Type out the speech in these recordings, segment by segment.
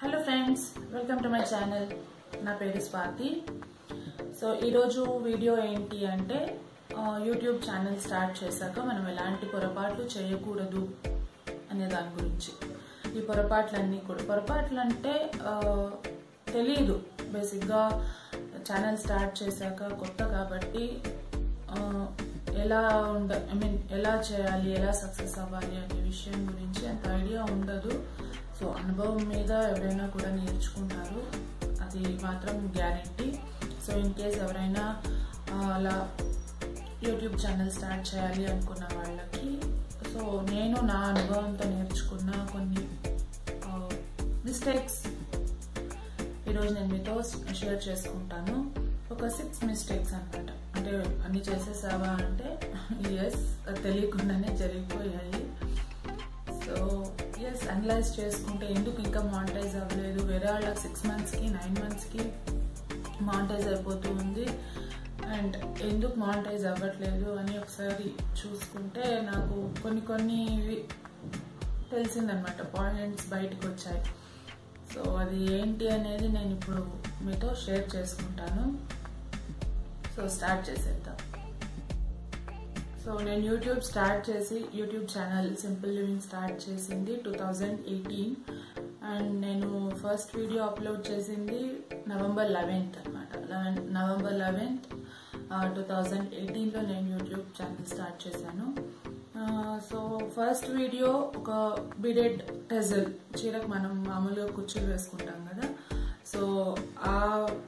hello friends welcome to my channel నా పేరు Swathi so ఈరోజు వీడియో ఏంటి అంటే ఆ, యూట్యూబ్ ఛానల్ స్టార్ట్ చేశాక మనం ఎలాంటి పొరపాట్లు చేయకూడదు అనే దాని గురించి ఈ పొరపాట్లన్నీ కూడా పొరపాట్లు అంటే ఆ, తెలియదు బేసిక్గా ఛానల్ స్టార్ట్ చేశాక కొత్త కాబట్టి ఆ, ఎలా ఉండ ఐ మీన్ ఎలా చేయాలి ఎలా సక్సెస్ అవ్వాలి అనే విషయం గురించి అంత ఐడియా ఉండదు సో అనుభవం మీద ఎవరైనా కూడా నేర్చుకుంటారు అది మాత్రం గ్యారంటీ సో ఇన్ కేస్ ఎవరైనా ఆ, అలా యూట్యూబ్ ఛానల్ స్టార్ట్ చేయాలి అనుకున్న వాళ్ళకి సో నేను నా అనుభవంతో నేర్చుకున్న కొన్ని మిస్టేక్స్ ఈరోజు నేను మీతో షేర్ చేసుకుంటాను ఒక సిక్స్ మిస్టేక్స్ అన్నమాట అంటే అన్ని చేసేసావా అంటే ఎస్ తెలియకుండానే జరిగిపోయాయి సో ఎస్ అనలైజ్ చేసుకుంటే ఎందుకు ఇంకా మానిటైజ్ అవ్వలేదు వేరే వాళ్ళకి సిక్స్ మంత్స్కి నైన్ మంత్స్కి మానిటైజ్ అయిపోతూ ఉంది అండ్ ఎందుకు మానిటైజ్ అవ్వట్లేదు అని ఒకసారి చూసుకుంటే నాకు కొన్ని కొన్ని తెలిసిందనమాట పాయింట్స్ బయటకు వచ్చాయి సో అది ఏంటి అనేది నేను ఇప్పుడు మీతో షేర్ చేసుకుంటాను సో స్టార్ట్ చేసేద్దాం సో నేను యూట్యూబ్ స్టార్ట్ చేసి YouTube channel simple living start చేసింది టూ థౌజండ్ ఎయిటీన్ అండ్ నేను ఫస్ట్ వీడియో అప్లోడ్ చేసింది నవంబర్ లెవెన్త్ అనమాట నవంబర్ లెవెన్త్ టూ థౌజండ్ ఎయిటీన్లో నేను యూట్యూబ్ ఛానల్ స్టార్ట్ చేశాను సో ఫస్ట్ వీడియో ఒక బిడెడ్ టెజల్ చీరకు మనం మామూలుగా కుర్చీలు వేసుకుంటాం కదా సో ఆ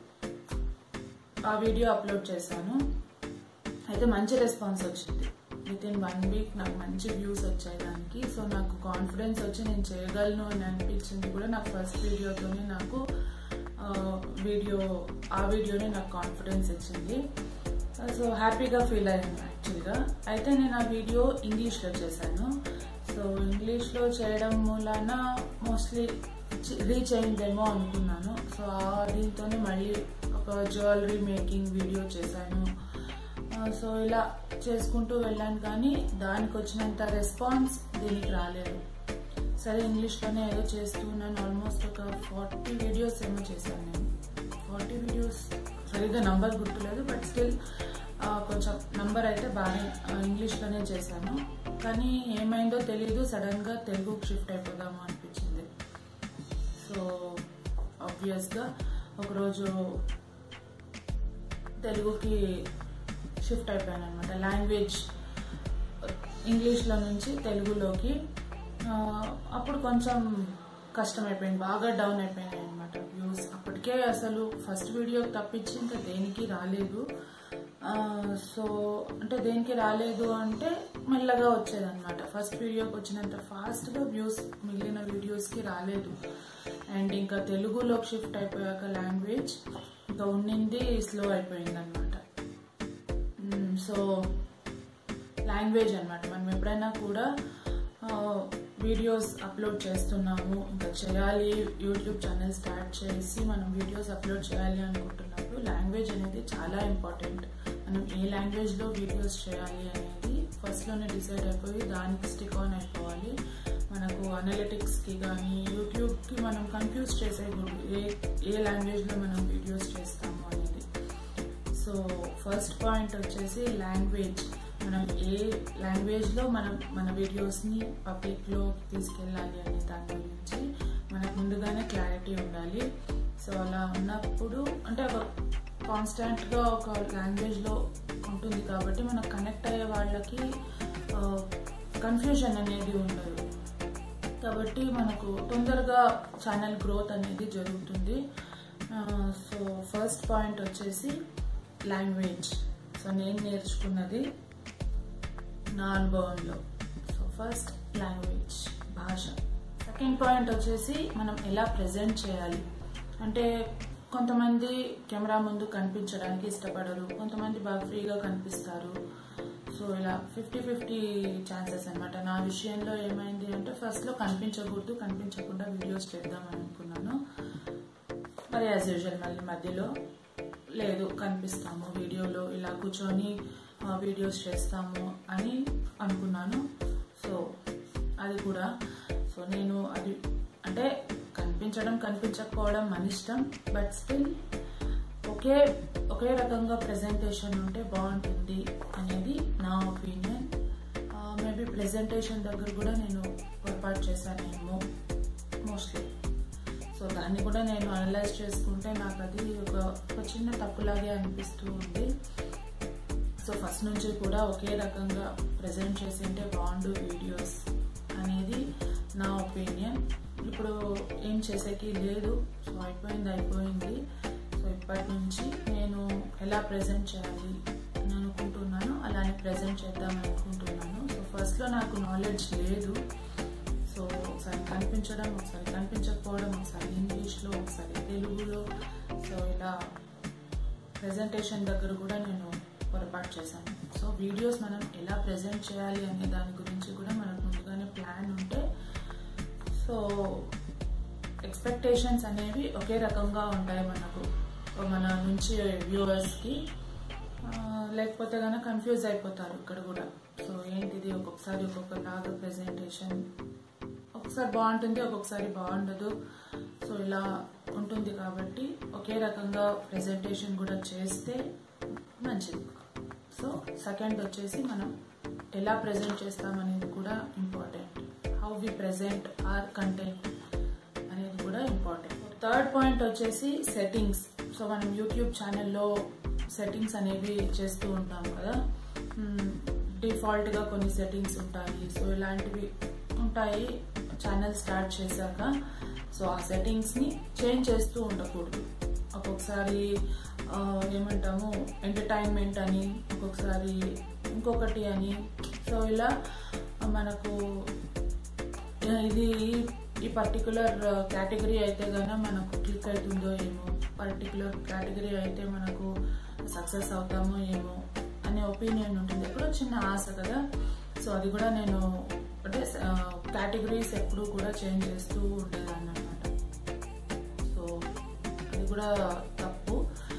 ఆ వీడియో అప్లోడ్ చేశాను అయితే మంచి రెస్పాన్స్ వచ్చింది విత్ ఇన్ వన్ వీక్ నాకు మంచి వ్యూస్ వచ్చాయి దానికి సో నాకు కాన్ఫిడెన్స్ వచ్చి నేను చేయగలను అని అనిపించింది కూడా నాకు ఫస్ట్ వీడియోతోనే నాకు ఆ, వీడియో ఆ వీడియోనే నాకు కాన్ఫిడెన్స్ ఇచ్చింది సో హ్యాపీగా ఫీల్ అయ్యాను యాక్చువల్గా అయితే నేను ఆ వీడియో ఇంగ్లీష్లో చేశాను సో ఇంగ్లీష్లో చేయడం మూలాన మోస్ట్లీ రీచ్ అయిందేమో అనుకున్నాను సో ఆ దీంతోనే మళ్ళీ ఒక జ్యువెలరీ మేకింగ్ వీడియో చేశాను ఆ, సో ఇలా చేసుకుంటూ వెళ్ళాను కానీ దానికి వచ్చినంత రెస్పాన్స్ దీనికి రాలేదు సరే ఇంగ్లీష్లోనే ఏదో చేస్తూ ఉన్నాను ఆల్మోస్ట్ ఒక ఫార్టీ వీడియోస్ ఏమో చేశాను నేను ఫార్టీ వీడియోస్ సరిగ్గా నంబర్ గుర్తులేదు బట్ స్టిల్ కొంచెం నంబర్ అయితే బాగా ఆ, ఇంగ్లీష్లోనే చేశాను కానీ ఏమైందో తెలీదు సడన్గా తెలుగుకి షిఫ్ట్ అయిపోదాము అనిపించింది సో ఆబ్వియస్గా ఒకరోజు తెలుగుకి షిఫ్ట్ అయిపోయాను అనమాట లాంగ్వేజ్ ఇంగ్లీష్లో నుంచి తెలుగులోకి ఆ, అప్పుడు కొంచెం కష్టమైపోయింది బాగా డౌన్ అయిపోయినాయి అనమాట వ్యూస్ అప్పటికే అసలు ఫస్ట్ వీడియో తప్పించి ఇంకా దేనికి రాలేదు ఆ, సో అంటే దేనికి రాలేదు అంటే మెల్లగా వచ్చేదన్నమాట ఫస్ట్ వీడియోకి వచ్చినంత ఫాస్ట్గా వ్యూస్ మిగిలిన వీడియోస్కి రాలేదు అండ్ ఇంకా తెలుగులోకి షిఫ్ట్ అయిపోయాక లాంగ్వేజ్ ఇంకా ఉండింది స్లో అయిపోయింది అనమాట సో లాంగ్వేజ్ అన్నమాట మనం ఎప్పుడైనా కూడా ఆ, వీడియోస్ అప్లోడ్ చేస్తున్నాము ఇంకా చేయాలి యూట్యూబ్ ఛానల్ స్టార్ట్ చేసి మనం వీడియోస్ అప్లోడ్ చేయాలి అనుకుంటున్నప్పుడు లాంగ్వేజ్ అనేది చాలా ఇంపార్టెంట్ మనం ఏ లాంగ్వేజ్లో వీడియోస్ చేయాలి అనేది ఫస్ట్లోనే డిసైడ్ అయిపోయి దానికి స్టిక్ ఆన్ అయిపోవాలి మనకు అనలిటిక్స్కి కానీ యూట్యూబ్కి మనం కన్ఫ్యూజ్ చేసేయకూడదు ఏ ఏ లాంగ్వేజ్లో మనం వీడియోస్ చేస్తాము అనేది సో ఫస్ట్ పాయింట్ వచ్చేసి లాంగ్వేజ్ మనం ఏ లాంగ్వేజ్లో మనం మన వీడియోస్ని పబ్లిక్లో తీసుకెళ్ళాలి అనే దాని గురించి మనకు ముందుగానే క్లారిటీ ఉండాలి సో అలా ఉన్నప్పుడు అంటే ఒక కాన్స్టాంట్గా ఒక లాంగ్వేజ్లో ఉంటుంది కాబట్టి మనకు కనెక్ట్ అయ్యే వాళ్ళకి కన్ఫ్యూజన్ అనేది ఉండదు కాబట్టి మనకు తొందరగా ఛానల్ గ్రోత్ అనేది జరుగుతుంది సో ఫస్ట్ పాయింట్ వచ్చేసి లాంగ్వేజ్ సో నేను నేర్చుకున్నది నా అనుభవంలో సో ఫస్ట్ లాంగ్వేజ్ భాష సెకండ్ పాయింట్ వచ్చేసి మనం ఎలా ప్రజెంట్ చేయాలి అంటే కొంతమంది కెమెరా ముందు కనిపించడానికి ఇష్టపడరు కొంతమంది బాగా ఫ్రీగా కనిపిస్తారు సో ఇలా ఫిఫ్టీ ఫిఫ్టీ ఛాన్సెస్ అనమాట నా విషయంలో ఏమైంది అంటే ఫస్ట్లో కనిపించకూడదు కనిపించకుండా వీడియోస్ చేద్దామని అనుకున్నాను మరి యాజ్ యూజువల్ మళ్ళీ మధ్యలో లేదు కనిపిస్తాము వీడియోలో ఇలా కూర్చొని ఆ, వీడియోస్ చేస్తాము అని అనుకున్నాను సో అది కూడా సో సో నేను అది అంటే కనిపించడం కనిపించకపోవడం మన ఇష్టం బట్ స్టిల్ ఒకే ఒకే రకంగా ప్రెజెంటేషన్ ఉంటే బాగుంటుంది అనేది నా ఒపీనియన్ మేబీ ప్రెజెంటేషన్ దగ్గర కూడా నేను పొరపాటు చేశానేమో మోస్ట్లీ సో దాన్ని కూడా నేను అనలైజ్ చేసుకుంటే నాకు అది ఒక ఒక చిన్న తప్పులాగే అనిపిస్తూ ఉంది సో ఫస్ట్ నుంచి కూడా ఒకే రకంగా ప్రజెంట్ చేసింటే బాగుండు వీడియోస్ అనేది నా ఒపీనియన్ ఇప్పుడు ఏం చేసేకి లేదు సో అయిపోయింది అయిపోయింది సో ఇప్పటి నుంచి నేను ఎలా ప్రజెంట్ చేయాలి అని అనుకుంటున్నాను అలానే ప్రజెంట్ చేద్దాం అనుకుంటున్నాను సో ఫస్ట్లో నాకు నాలెడ్జ్ లేదు సో ఒకసారి కనిపించడం ఒకసారి కనిపించకపోవడం ఒకసారి ఇంగ్లీష్లో ఒకసారి తెలుగులో సో ఇలా ప్రజెంటేషన్ దగ్గర కూడా నేను పొరపాటు చేశాను సో వీడియోస్ మనం ఎలా ప్రజెంట్ చేయాలి అనే దాని గురించి కూడా మనకు ముందుగానే ప్లాన్ ఉంటే సో ఎక్స్పెక్టేషన్స్ అనేవి ఒకే రకంగా ఉంటాయి మనకు మన నుంచి వ్యూవర్స్కి లేకపోతే కనుక కన్ఫ్యూజ్ అయిపోతారు ఇక్కడ కూడా సో ఏంటిది ఒక్కొక్కసారి ఒక్కొక్క లాగా ప్రెజెంటేషన్ ఒక్కొక్కసారి బాగుంటుంది ఒక్కొక్కసారి బాగుండదు సో ఇలా ఉంటుంది కాబట్టి ఒకే రకంగా ప్రెజెంటేషన్ కూడా చేస్తే మంచిది సో సెకండ్ వచ్చేసి మనం ఎలా ప్రజెంట్ చేస్తామనేది కూడా important how we present our content అనేది కూడా ఇంపార్టెంట్ థర్డ్ పాయింట్ వచ్చేసి సెట్టింగ్స్ సో మనం యూట్యూబ్ ఛానల్లో సెట్టింగ్స్ అనేవి చేస్తూ ఉంటాం కదా డిఫాల్ట్గా కొన్ని సెట్టింగ్స్ ఉంటాయి సో ఇలాంటివి ఉంటాయి ఛానల్ స్టార్ట్ చేశాక సో ఆ సెట్టింగ్స్ని చేంజ్ చేస్తూ ఉండకూడదు ఒక్కొక్కసారి ఏమంటాము ఎంటర్టైన్మెంట్ అని ఒక్కొక్కసారి ఇంకొకటి అని సో ఇలా మనకు ఇది ఈ పర్టికులర్ కేటగిరీ అయితే గాన మనకు క్లిక్ అవుతుందో ఏమో పర్టికులర్ కేటగిరీ అయితే మనకు సక్సెస్ అవుతామో ఏమో అనే ఒపీనియన్ ఉంటుంది ఎప్పుడో చిన్న ఆశ కదా సో అది కూడా నేను అంటే కేటగిరీస్ ఎప్పుడు కూడా చేంజ్ చేస్తూ ఉండేదాన్ని అనమాట సో అది కూడా తప్పు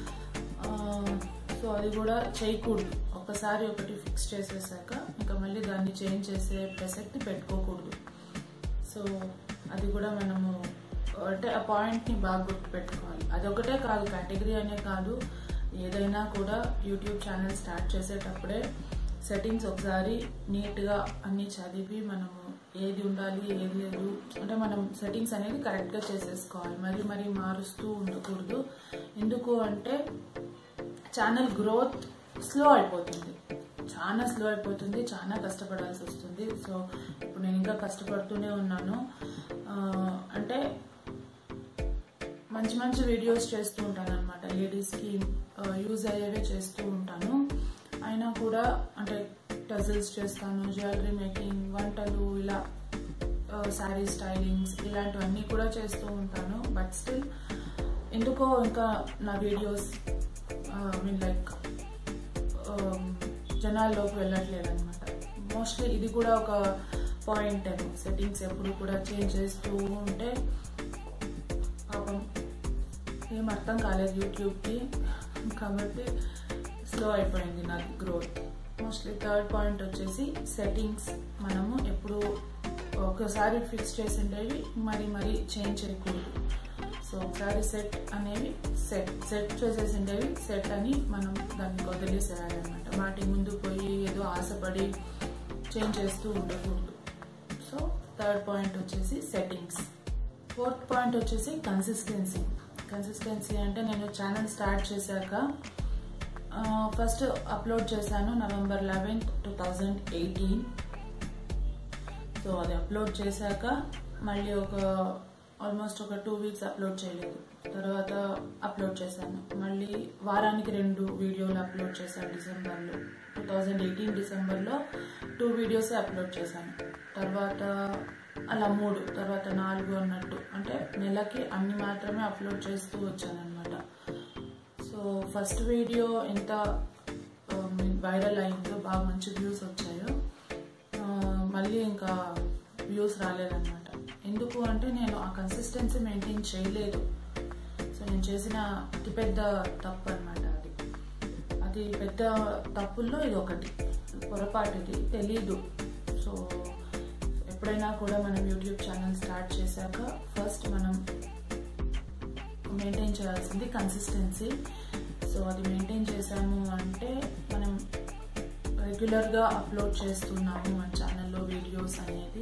సో అది కూడా చేయకూడదు ఒకసారి ఒకటి ఫిక్స్ చేసేసాక ఇంకా మళ్ళీ దాన్ని చేంజ్ చేసే ప్రసక్తి పెట్టుకోకూడదు సో అది కూడా మనము అంటే ఆ పాయింట్ని బాగా గుర్తుపెట్టుకోవాలి అదొకటే కాదు కేటగిరీ అనే కాదు ఏదైనా కూడా యూట్యూబ్ ఛానల్ స్టార్ట్ చేసేటప్పుడే సెట్టింగ్స్ ఒకసారి నీట్గా అన్ని చదివి మనము ఏది ఉండాలి ఏది లేదు అంటే మనం సెట్టింగ్స్ అనేది కరెక్ట్గా చేసేసుకోవాలి మరి మరి మారుస్తూ ఉండకూడదు ఎందుకు అంటే ఛానల్ గ్రోత్ స్లో అయిపోతుంది చాలా స్లో అయిపోతుంది చాలా కష్టపడాల్సి వస్తుంది సో ఇప్పుడు నేను ఇంకా కష్టపడుతూనే ఉన్నాను అంటే మంచి మంచి వీడియోస్ చేస్తూ ఉంటాను అనమాట లేడీస్కి యూజ్ అయ్యేవే చేస్తూ ఉంటాను అయినా కూడా అంటే టజిల్స్ చేస్తాను జ్యువెలరీ మేకింగ్ వంటలు ఇలా శారీ స్టైలింగ్స్ ఇలాంటివన్నీ కూడా చేస్తూ ఉంటాను బట్ స్టిల్ ఎందుకో ఇంకా నా వీడియోస్ మీన్ లైక్ జనాల్లోకి వెళ్ళట్లేదు అనమాట మోస్ట్లీ ఇది కూడా ఒక పాయింట్ ఏమో సెట్టింగ్స్ ఎప్పుడు కూడా చేంజ్ చేస్తూ ఉంటే పాపం ఏం అర్థం కాలేదు యూట్యూబ్కి కాబట్టి స్లో అయిపోయింది నాకు గ్రోత్ మోస్ట్లీ థర్డ్ పాయింట్ వచ్చేసి సెట్టింగ్స్ మనము ఎప్పుడు ఒకసారి ఫిక్స్ చేసిండేవి మరి మరి చేంజ్ చేయకూడదు సో ఒకసారి సెట్ అనేవి సెట్ సెట్ చేసేసిండేవి సెట్ అని మనం దాన్ని వదిలేసేయాలన్నమాట వాటి ముందు పోయి ఏదో ఆశపడి చేంజ్ చేస్తూ ఉండకూడదు సో థర్డ్ పాయింట్ వచ్చేసి సెట్టింగ్స్ ఫోర్త్ పాయింట్ వచ్చేసి కన్సిస్టెన్సీ కన్సిస్టెన్సీ అంటే నేను ఛానల్ స్టార్ట్ చేశాక ఫస్ట్ అప్లోడ్ చేశాను November eleventh two thousand eighteen so అది అప్లోడ్ చేశాక మళ్ళీ ఒక ఆల్మోస్ట్ ఒక టూ వీక్స్ అప్లోడ్ చేయలేదు తర్వాత అప్లోడ్ చేశాను మళ్ళీ వారానికి రెండు వీడియోలు అప్లోడ్ చేశాను డిసెంబర్లో టూ థౌజండ్ ఎయిటీన్ డిసెంబర్లో టూ వీడియోసే అప్లోడ్ చేశాను తర్వాత అలా మూడు తర్వాత నాలుగు అన్నట్టు అంటే నెలకి అన్ని మాత్రమే అప్లోడ్ చేస్తూ వచ్చాను అనమాట సో ఫస్ట్ వీడియో ఎంత వైరల్ అయిందో బాగా మంచి వ్యూస్ వచ్చాయో మళ్ళీ ఇంకా వ్యూస్ రాలేదన్నమాట ఎందుకు అంటే నేను ఆ కన్సిస్టెన్సీ మెయింటైన్ చేయలేదు సో నేను చేసిన అతిపెద్ద తప్పు అనమాట అది అది పెద్ద తప్పుల్లో ఇది ఒకటి పొరపాటు ఇది తెలీదు సో ఎప్పుడైనా కూడా మనం యూట్యూబ్ ఛానల్ స్టార్ట్ చేశాక ఫస్ట్ మనం మెయింటైన్ చేయాల్సింది కన్సిస్టెన్సీ సో అది మెయింటైన్ చేసాము అంటే మనం రెగ్యులర్గా అప్లోడ్ చేస్తున్నాము మన ఛానల్లో వీడియోస్ అనేది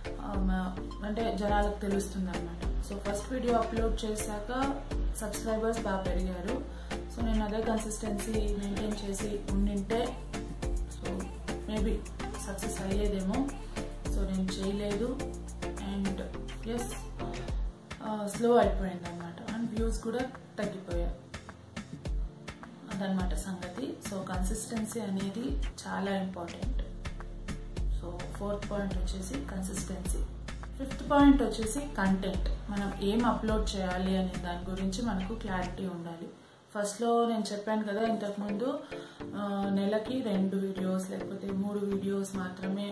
అంటే జనాలకు తెలుస్తుంది అనమాట సో ఫస్ట్ వీడియో అప్లోడ్ చేశాక సబ్స్క్రైబర్స్ బాగా పెరిగారు సో నేను అదే కన్సిస్టెన్సీ మెయింటైన్ చేసి ఉండింటే సో మేబీ సక్సెస్ అయ్యేదేమో సో నేను చేయలేదు అండ్ ఎస్ స్లో అయిపోయింది అనమాట అండ్ వ్యూస్ కూడా తగ్గిపోయాయి అదనమాట సంగతి సో కన్సిస్టెన్సీ అనేది చాలా ఇంపార్టెంట్ సో ఫోర్త్ పాయింట్ వచ్చేసి కన్సిస్టెన్సీ ఫిఫ్త్ పాయింట్ వచ్చేసి కంటెంట్ మనం ఏం అప్లోడ్ చేయాలి అనే దాని గురించి మనకు క్లారిటీ ఉండాలి ఫస్ట్లో నేను చెప్పాను కదా ఇంతకుముందు నెలకి రెండు వీడియోస్ లేకపోతే మూడు వీడియోస్ మాత్రమే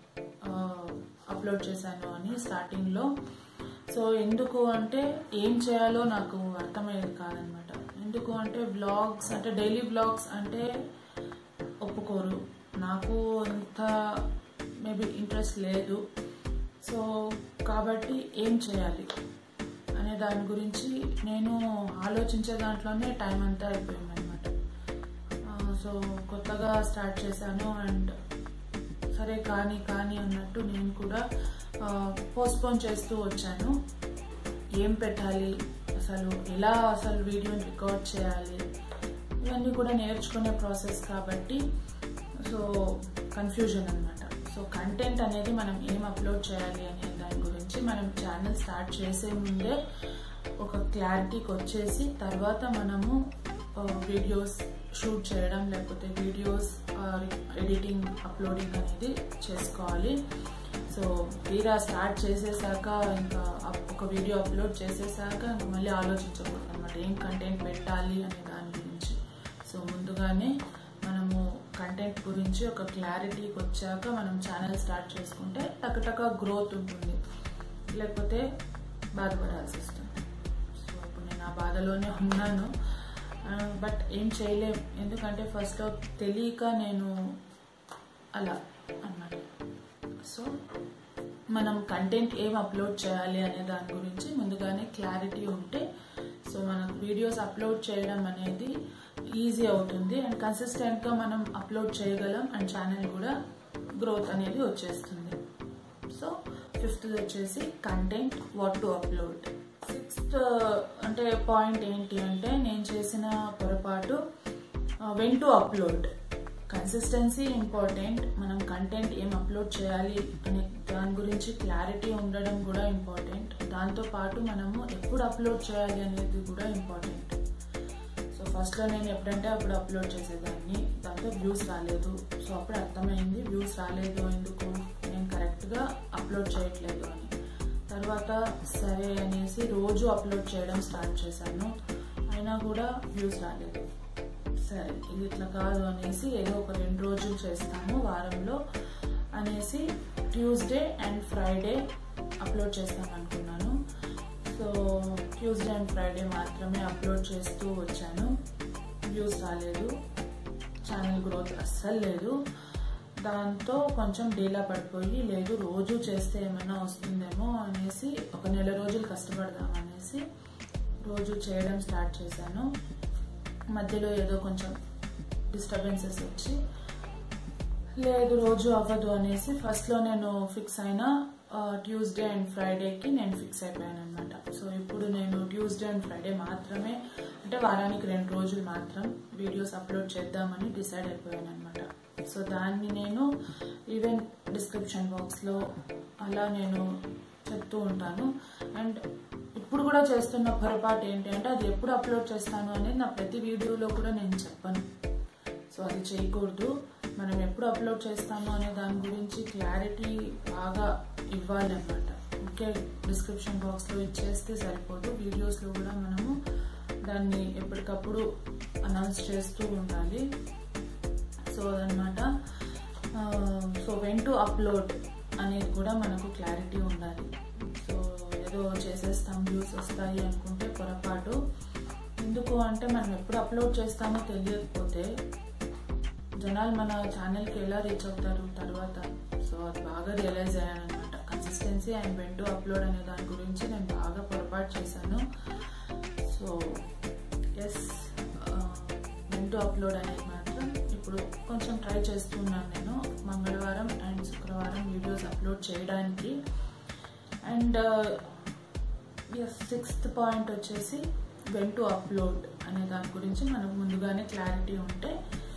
అప్లోడ్ చేశాను అని స్టార్టింగ్లో సో ఎందుకు అంటే ఏం చేయాలో నాకు అర్థమయ్యేది కాదనమాట ఎందుకు అంటే బ్లాగ్స్ అంటే డైలీ బ్లాగ్స్ అంటే ఒప్పుకోరు నాకు అంత మేబీ ఇంట్రెస్ట్ లేదు సో కాబట్టి ఏం చేయాలి అనే దాని గురించి నేను ఆలోచించే దాంట్లోనే టైం అంతా అయిపోయింది అనమాట సో కొత్తగా స్టార్ట్ చేశాను అండ్ సరే కానీ కానీ అన్నట్టు నేను కూడా పోస్ట్పోన్ చేస్తూ వచ్చాను ఏం పెట్టాలి అసలు ఎలా అసలు వీడియోని రికార్డ్ చేయాలి ఇవన్నీ కూడా నేర్చుకునే ప్రాసెస్ కాబట్టి సో కన్ఫ్యూజన్ అనమాట సో కంటెంట్ అనేది మనం ఏం అప్లోడ్ చేయాలి అనే దాని గురించి మనం ఛానల్ స్టార్ట్ చేసే ముందే ఒక క్లారిటీకి వచ్చేసి తర్వాత మనము వీడియోస్ షూట్ చేయడం లేకపోతే వీడియోస్ ఎడిటింగ్ అప్లోడింగ్ అనేది చేసుకోవాలి సో తీరా స్టార్ట్ చేసేసాక ఇంకా ఒక వీడియో అప్లోడ్ చేసేసాక ఇంకా మళ్ళీ ఆలోచించకూడదు అనమాట ఏం కంటెంట్ పెట్టాలి అనే దాని గురించి సో ముందుగానే మనము కంటెంట్ గురించి ఒక క్లారిటీకి వచ్చాక మనం ఛానల్ స్టార్ట్ చేసుకుంటే టకటక గ్రోత్ ఉంటుంది లేకపోతే బాధపడాల్సి వస్తుంది సో ఇప్పుడు నేను ఆ బాధలోనే ఉన్నాను బట్ ఏం చేయలేం ఎందుకంటే ఫస్ట్లో తెలియక నేను అలా అన్నమాట సో మనం కంటెంట్ ఏం అప్లోడ్ చేయాలి అనే దాని గురించి ముందుగానే క్లారిటీ ఉంటే సో మనకు వీడియోస్ అప్లోడ్ చేయడం అనేది ఈజీ అవుతుంది అండ్ కన్సిస్టెంట్గా మనం అప్లోడ్ చేయగలం అండ్ ఛానల్ కూడా గ్రోత్ అనేది వచ్చేస్తుంది సో ఫిఫ్త్ వచ్చేసి content what to upload sixth అంటే పాయింట్ ఏంటి అంటే నేను చేసిన పొరపాటు when to upload consistency important మనం కంటెంట్ ఏం అప్లోడ్ చేయాలి అనే దాని గురించి క్లారిటీ ఉండడం కూడా ఇంపార్టెంట్ దాంతోపాటు మనము ఎప్పుడు అప్లోడ్ చేయాలి అనేది కూడా ఇంపార్టెంట్ సో ఫస్ట్లో నేను ఎప్పుడంటే అప్పుడు అప్లోడ్ చేసేదాన్ని దాంతో వ్యూస్ రాలేదు సో అప్పుడు అర్థమైంది వ్యూస్ రాలేదు ఎందుకు నేను కరెక్ట్గా అప్లోడ్ చేయట్లేదు అని తర్వాత సరే అనేసి రోజు అప్లోడ్ చేయడం స్టార్ట్ చేశాను అయినా కూడా వ్యూస్ రాలేదు సరే ఇది ఇట్లా కాదు అనేసి ఏదో ఒక రెండు రోజులు చేస్తాము వారంలో అనేసి ట్యూస్డే అండ్ ఫ్రైడే అప్లోడ్ చేస్తాం అనుకున్నాను సో ట్యూస్డే అండ్ ఫ్రైడే మాత్రమే అప్లోడ్ చేస్తూ వచ్చాను వ్యూస్ రాలేదు ఛానల్ గ్రోత్ అస్సలు లేదు దాంతో కొంచెం డీలా పడిపోయి లేదు రోజు చేస్తే ఏమన్నా వస్తుందేమో అనేసి ఒక నెల రోజులు కష్టపడదాం అనేసి రోజు చేయడం స్టార్ట్ చేశాను మధ్యలో ఏదో కొంచెం డిస్టర్బెన్సెస్ వచ్చి లేదు రోజు అవ్వదు అనేసి ఫస్ట్లో నేను ఫిక్స్ అయిన ట్యూస్డే అండ్ ఫ్రైడేకి నేను ఫిక్స్ అయిపోయాను అనమాట సో ఇప్పుడు నేను ట్యూస్డే అండ్ ఫ్రైడే మాత్రమే అంటే వారానికి రెండు రోజులు మాత్రం వీడియోస్ అప్లోడ్ చేద్దామని డిసైడ్ అయిపోయాను అనమాట సో దాన్ని నేను ఈవెన్ డిస్క్రిప్షన్ బాక్స్లో అలా నేను చెప్తూ ఉంటాను అండ్ ఇప్పుడు కూడా చేస్తున్న పొరపాటు ఏంటి అంటే అది ఎప్పుడు అప్లోడ్ చేస్తాను అనేది నా ప్రతి వీడియోలో కూడా నేను చెప్పను సో అది చేయకూడదు మనం ఎప్పుడు అప్లోడ్ చేస్తాము అనే దాని గురించి క్లారిటీ బాగా ఇవ్వాలి అనమాట ఓకే డిస్క్రిప్షన్ బాక్స్లో ఇచ్చేస్తే సరిపోదు వీడియోస్లో కూడా మనము దాన్ని ఎప్పటికప్పుడు అనౌన్స్ చేస్తూ ఉండాలి సో అదనమాట సో వెన్ టు అప్లోడ్ అనేది కూడా మనకు క్లారిటీ ఉండాలి సో ఏదో చేసేస్తాం వ్యూస్ వస్తాయి అనుకుంటే పొరపాటు ఎందుకు అంటే మనం ఎప్పుడు అప్లోడ్ చేస్తామో తెలియకపోతే జనాలు మన ఛానల్కి ఎలా రీచ్ అవుతారు తర్వాత సో అది బాగా రియలైజ్ అయ్యాను అనమాట consistency and when to upload అనే దాని గురించి నేను బాగా పొరపాటు చేశాను so yes when to upload అనేది మాత్రం ఇప్పుడు కొంచెం ట్రై చేస్తున్నాను నేను మంగళవారం అండ్ శుక్రవారం వీడియోస్ అప్లోడ్ చేయడానికి అండ్ సిక్స్త్ పాయింట్ వచ్చేసి వెన్ టు అప్లోడ్ అనే దాని గురించి మనకు ముందుగానే క్లారిటీ ఉంటే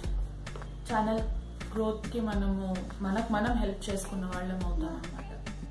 ఛానల్ గ్రోత్కి మనము మనకు మనం హెల్ప్ చేసుకున్న వాళ్ళం అవుతాం అనమాట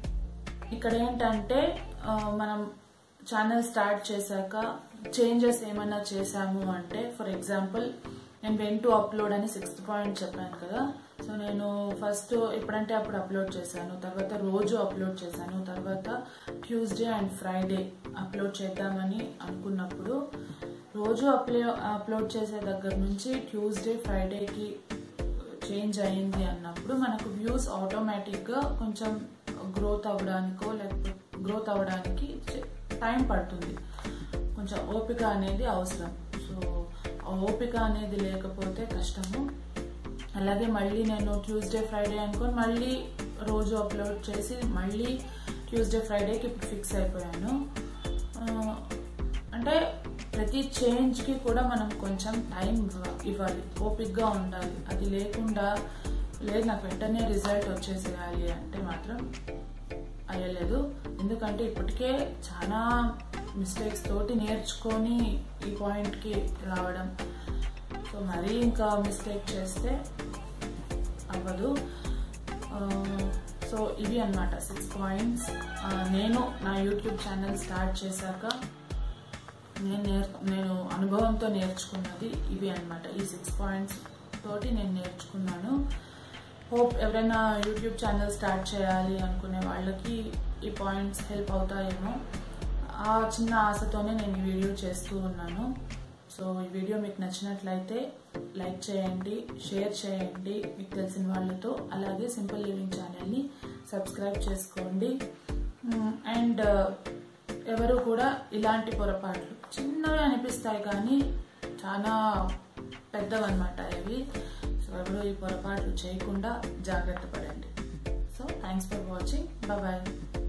ఇక్కడ ఏంటంటే ఆ, మనం ఛానల్ స్టార్ట్ చేశాక చేంజెస్ ఏమైనా చేశాము అంటే ఫర్ ఎగ్జాంపుల్ నేను వెన్ టు అప్లోడ్ అని సిక్స్త్ పాయింట్ చెప్పాను కదా సో నేను ఫస్ట్ ఎప్పుడంటే అప్పుడు అప్లోడ్ చేశాను తర్వాత రోజు అప్లోడ్ చేశాను తర్వాత ట్యూస్డే అండ్ ఫ్రైడే అప్లోడ్ చేద్దామని అనుకున్నప్పుడు రోజు అప్లో అప్లోడ్ చేసే దగ్గర నుంచి ట్యూస్డే ఫ్రైడేకి చేంజ్ అయ్యింది అన్నప్పుడు మనకు వ్యూస్ ఆటోమేటిక్గా కొంచెం గ్రోత్ అవ్వడానికో లేకపోతే గ్రోత్ అవ్వడానికి టైం పడుతుంది కొంచెం ఓపిక అనేది అవసరం సో ఆ ఓపిక అనేది లేకపోతే కష్టము అలాగే మళ్ళీ నేను ట్యూస్డే ఫ్రైడే అనుకొని మళ్ళీ రోజు అప్లోడ్ చేసి మళ్ళీ ట్యూస్డే ఫ్రైడేకి ఇప్పుడు ఫిక్స్ అయిపోయాను ఆ, అంటే ప్రతి చేంజ్కి కూడా మనం కొంచెం టైం ఇవ్వ- ఇవ్వాలి ఓపిక్గా ఉండాలి అది లేకుండా లేదు నాకు వెంటనే రిజల్ట్ వచ్చేసేయాలి అంటే మాత్రం అయ్యలేదు ఎందుకంటే ఇప్పటికే చాలా మిస్టేక్స్ తోటి నేర్చుకొని ఈ పాయింట్కి రావడం సో మరీ ఇంకా మిస్టేక్ చేస్తే అవ్వదు ఆ, సో ఇవి అన్నమాట సిక్స్ పాయింట్స్ నేను నా యూట్యూబ్ ఛానల్ స్టార్ట్ చేశాక నేను నేర్ నేను అనుభవంతో నేర్చుకున్నది ఇవి అన్నమాట ఈ సిక్స్ పాయింట్స్ తోటి నేను నేర్చుకున్నాను హోప్ ఎవరైనా యూట్యూబ్ ఛానల్ స్టార్ట్ చేయాలి అనుకునే వాళ్ళకి ఈ పాయింట్స్ హెల్ప్ అవుతాయేమో ఆ చిన్న ఆశతోనే నేను ఈ వీడియో చేస్తూ ఉన్నాను సో ఈ వీడియో మీకు నచ్చినట్లయితే లైక్ చేయండి షేర్ చేయండి మీకు తెలిసిన వాళ్ళతో అలాగే సింపుల్ లివింగ్ ఛానల్ని సబ్స్క్రైబ్ చేసుకోండి అండ్ ఎవరు కూడా ఇలాంటి పొరపాట్లు చిన్నవి అనిపిస్తాయి కానీ చాలా పెద్దవన్నమాట ఇవి సో ఎవరు ఈ పొరపాట్లు చేయకుండా జాగ్రత్త పడండి so thanks for watching bye